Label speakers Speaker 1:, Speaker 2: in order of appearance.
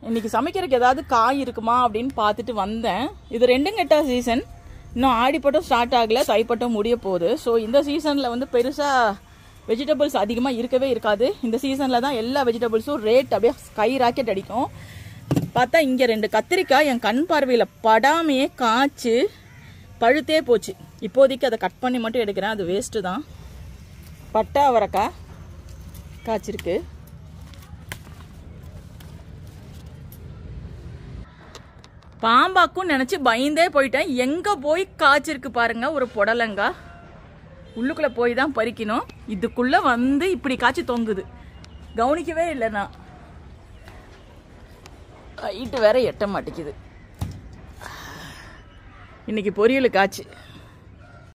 Speaker 1: இன்னைக்கு சமைக்கிறதுக்கு ஏதாவது காய் இருக்குமா அப்படின்னு பார்த்துட்டு வந்தேன் இது ரெண்டும் கெட்ட சீசன் இன்னும் ஆடிப்பட்டம் ஸ்டார்ட் ஆகல தைப்பட்டம் முடிய போகுது ஸோ இந்த சீசனில் வந்து பெருசாக வெஜிடபிள்ஸ் அதிகமாக இருக்கவே இருக்காது இந்த சீசனில் தான் எல்லா வெஜிடபிள்ஸும் ரேட் அப்படியே ஸ்கை ராக்கெட் அடிக்கும் பார்த்தா இங்கே ரெண்டு கத்திரிக்காய் என் கண் பார்வையில் படாமையே காய்ச்சி பழுத்தே போச்சு இப்போதைக்கு அதை கட் பண்ணி மட்டும் எடுக்கிறேன் அது வேஸ்ட்டு தான் பட்டா அவரைக்காய் காய்ச்சிருக்கு பாம்பாக்கும் நினச்சி பயந்தே போயிட்டேன் எங்கே போய் காய்ச்சிருக்கு பாருங்க ஒரு புடலங்கா உள்ளுக்குள்ளே போய் தான் பறிக்கணும் இதுக்குள்ளே வந்து இப்படி காய்ச்சி தொங்குது கவனிக்கவே இல்லை நான் ஹைட்டு வேற எட்ட மாட்டேங்குது இன்னைக்கு பொரியல் காய்ச்சி